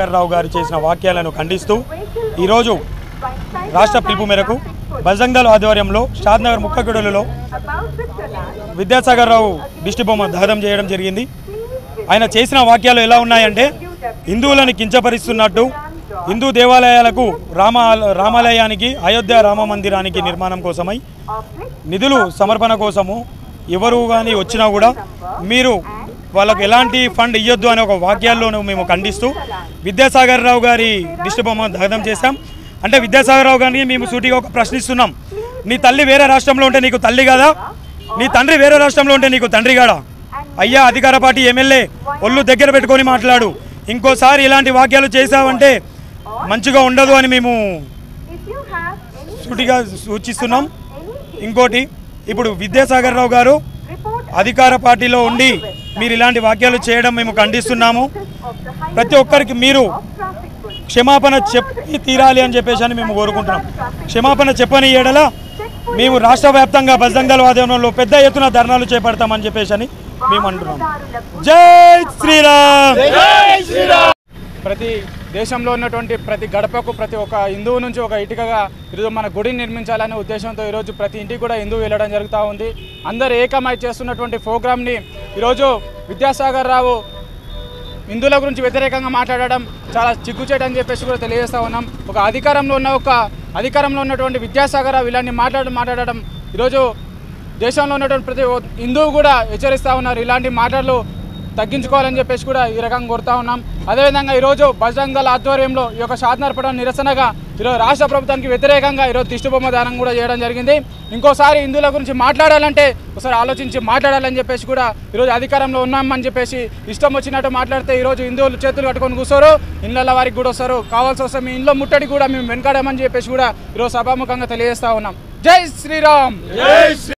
విద్యాసాగర్ రావు గారు చేసిన వాక్యాలను ఖండిస్తూ ఈరోజు రాష్ట్ర పిలుపు మేరకు బజరంగదళ ఆధ్వర్యంలో షాద్నగర్ ముక్కగూడలలో విద్యాసాగర్ రావు దిష్టిబొమ్మ దహనం చేయడం జరిగింది ఆయన చేసిన వాక్యాలు ఎలా ఉన్నాయంటే హిందువులను కించపరుస్తున్నట్టు హిందూ దేవాలయాలకు రామ రామాలయానికి అయోధ్య రామ మందిరానికి నిర్మాణం కోసమై నిధులు సమర్పణ కోసము ఎవరు కానీ వచ్చినా కూడా మీరు వాళ్ళకు ఎలాంటి ఫండ్ ఇవ్వద్దు అనే ఒక వాక్యాల్లోనూ మేము ఖండిస్తూ విద్యాసాగర్ రావు గారి దిష్టిబొమ్మ దహనం చేశాం అంటే విద్యాసాగర్ రావు గారిని మేము సూటిగా ఒక ప్రశ్నిస్తున్నాం నీ తల్లి వేరే రాష్ట్రంలో ఉంటే నీకు తల్లి కదా నీ తండ్రి వేరే రాష్ట్రంలో ఉంటే నీకు తండ్రి కాడా అయ్యా అధికార పార్టీ ఎమ్మెల్యే ఒళ్ళు దగ్గర పెట్టుకొని మాట్లాడు ఇంకోసారి ఇలాంటి వాక్యాలు చేశావంటే మంచిగా ఉండదు అని మేము సూటిగా సూచిస్తున్నాం ఇంకోటి ఇప్పుడు విద్యాసాగర్ రావు గారు అధికార పార్టీలో ఉండి మీరు ఇలాంటి వాక్యాలు చేయడం మేము ఖండిస్తున్నాము ప్రతి ఒక్కరికి మీరు క్షమాపణ చెప్పి తీరాలి అని చెప్పేసి అని మేము కోరుకుంటున్నాం క్షమాపణ చెప్పని ఏడల మేము రాష్ట్ర వ్యాప్తంగా బజరంగల్ వాదనంలో పెద్ద ఎత్తున ధర్నాలు చేపడతామని చెప్పేసి అని మేము అంటున్నాం జై శ్రీరామ్ ప్రతి దేశంలో ఉన్నటువంటి ప్రతి గడపకు ప్రతి ఒక్క హిందువు నుంచి ఒక ఇటుకగా ఈరోజు మన గుడిని నిర్మించాలనే ఉద్దేశంతో ఈరోజు ప్రతి ఇంటికి కూడా హిందువు వెళ్ళడం జరుగుతూ ఉంది అందరు ఏకమై చేస్తున్నటువంటి ప్రోగ్రామ్ని ఈరోజు విద్యాసాగర్ రావు హిందువుల గురించి వ్యతిరేకంగా మాట్లాడడం చాలా చిగ్గుచేటు అని చెప్పేసి కూడా తెలియజేస్తా ఉన్నాం ఒక అధికారంలో ఉన్న ఒక అధికారంలో ఉన్నటువంటి విద్యాసాగర్ రావు ఇలాంటి మాట్లాడడం మాట్లాడడం ఈరోజు దేశంలో ఉన్నటువంటి ప్రతి ఒ- హిందువు కూడా హెచ్చరిస్తూ ఉన్నారు ఇలాంటి మాటలు తగ్గించుకోవాలని చెప్పేసి కూడా ఈ రకంగా కోరుతా ఉన్నాం అదేవిధంగా ఈరోజు బజరంగ దళ ఆధ్వర్యంలో ఈ యొక్క శాతనర్పడం నిరసనగా ఈరోజు రాష్ట్ర ప్రభుత్వానికి వ్యతిరేకంగా ఈరోజు దిష్టిబొమ్మ దానం కూడా చేయడం జరిగింది ఇంకోసారి హిందువుల గురించి మాట్లాడాలంటే ఒకసారి ఆలోచించి మాట్లాడాలని చెప్పేసి కూడా ఈరోజు అధికారంలో ఉన్నామని చెప్పేసి ఇష్టం వచ్చినట్టు మాట్లాడితే ఈరోజు హిందువులు చేతులు కట్టుకొని కూర్చోరు ఇళ్ళ వారికి కూడా వస్తారు కావాల్సి వస్తే మీ ఇంట్లో ముట్టడి కూడా మేము వెనకాడమని చెప్పేసి కూడా ఈరోజు సభాముఖంగా తెలియజేస్తా ఉన్నాం జై శ్రీరామ్